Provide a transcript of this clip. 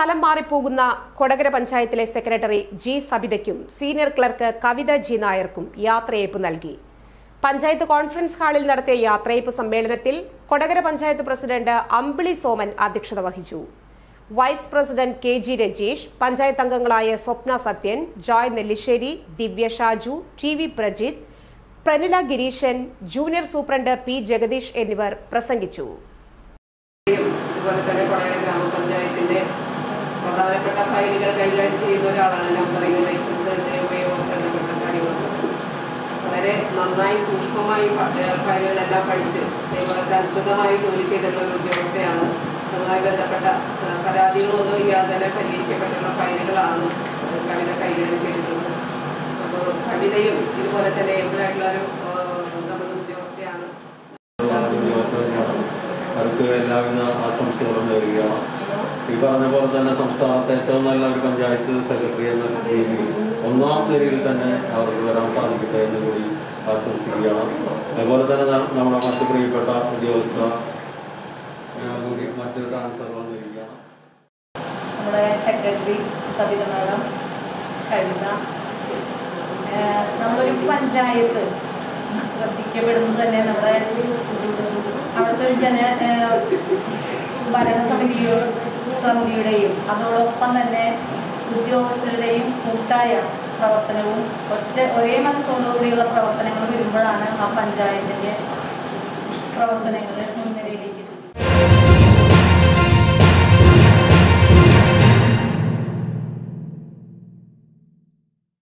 സ്ഥലം മാറിപ്പോകുന്ന കൊടകര പഞ്ചായത്തിലെ സെക്രട്ടറി ജി സബിതയ്ക്കും സീനിയർ ക്ലർക്ക് കവിത ജി നായർക്കും യാത്രയയപ്പ് നൽകി പഞ്ചായത്ത് കോൺഫറൻസ് ഹാളിൽ നടത്തിയ യാത്രയയപ്പ് സമ്മേളനത്തിൽ കൊടകര പഞ്ചായത്ത് പ്രസിഡന്റ് അമ്പിളി സോമൻ അധ്യക്ഷത വഹിച്ചു vice president K G Rajeesh panchayat അംഗങ്ങളായ Swapna Sathyan Joy Nellissery Divya Shaju T V Prajith Pranila Gireesan junior superintendent P Jagadish എന്നിവർ പ്രസംഗിച്ചു അതുപോലെ തന്നെ കൊടകര ഗ്രാമപഞ്ചായത്തിന്റെ പ്രധാനപ്പെട്ട ഫയലുകൾ കൈകാര്യം ചെയ്യുന്ന ഒരാളാണ് നമ്പറിംഗ് ലൈസൻസിന്റെ ഉപയോഗം ബന്ധപ്പെട്ട കാര്യങ്ങളൊക്കെ വളരെ നന്നായി സൂക്ഷ്മമായി പ- ഏഹ് ഫയലുകളെല്ലാം പഠിച്ച് ഇവർക്ക് അനുസൃതമായി ജോലി ചെയ്തിട്ടുള്ള ഒരു ഉദ്യോഗസ്ഥയാണ് അതുമായി ബന്ധപ്പെട്ട ഏഹ് പരാതികളൊന്നും ഇല്ലാതെ തന്നെ പരിഹരിക്കപ്പെട്ടുള്ള ഫയലുകളാണ് കവിത കൈകാര്യം ചെയ്തിട്ടുള്ളത് അപ്പോൾ കവിതയും ഇതുപോലെ തന്നെ എപ്പോഴായിട്ടുള്ള ഒരു ഏഹ് നമ്മുടെ ഉദ്യോഗസ്ഥയാണ് ഉദ്യോഗസ്ഥരെയാണ് അവർക്ക് എല്ലാവിധ ആശംസകളും നേരുകയാണ് ഈ പറഞ്ഞ പോലെ തന്നെ സംസ്ഥാനത്തെ ഏറ്റവും നല്ല ഒരു പഞ്ചായത്ത് സെക്രട്ടറി എന്ന രീതിയിൽ ഒന്നാം നിരയിൽ തന്നെ അവർക്ക് വരാൻ സാധിക്കട്ടെ എന്ന് കൂടി ആശംസിക്കുകയാണ് അതുപോലെ തന്നെ ന- നമ്മുടെ മറ്റ് പ്രിയപ്പെട്ട ഉദ്യോഗസ്ഥ ആ, കൂടി മറ്റ് ട്രാൻസ്ഫറുകൾ നേരുകയാണ് നമ്മുടെ സെക്രട്ടറി സബിത മാഡം കവിത ഏഹ് നമ്മളൊരു പഞ്ചായത്ത് ശ്രദ്ധിക്കപ്പെടുന്നത് തന്നെ നമ്മുടെ അവിടുത്തെ ഒരു ജന ഏഹ് ഭരണസമിതിയോ സമിതിയുടെയും അതോടൊപ്പം തന്നെ ഉദ്യോഗസ്ഥരുടെയും കൂട്ടായ പ്രവർത്തനവും ഒറ്റ ഒരേ മനസ്സോടുകൂടിയുള്ള പ്രവർത്തനങ്ങൾ വരുമ്പോഴാണ് ആ പഞ്ചായത്തിൻ്റെ പ്രവർത്തനങ്ങൾ മുന്നേ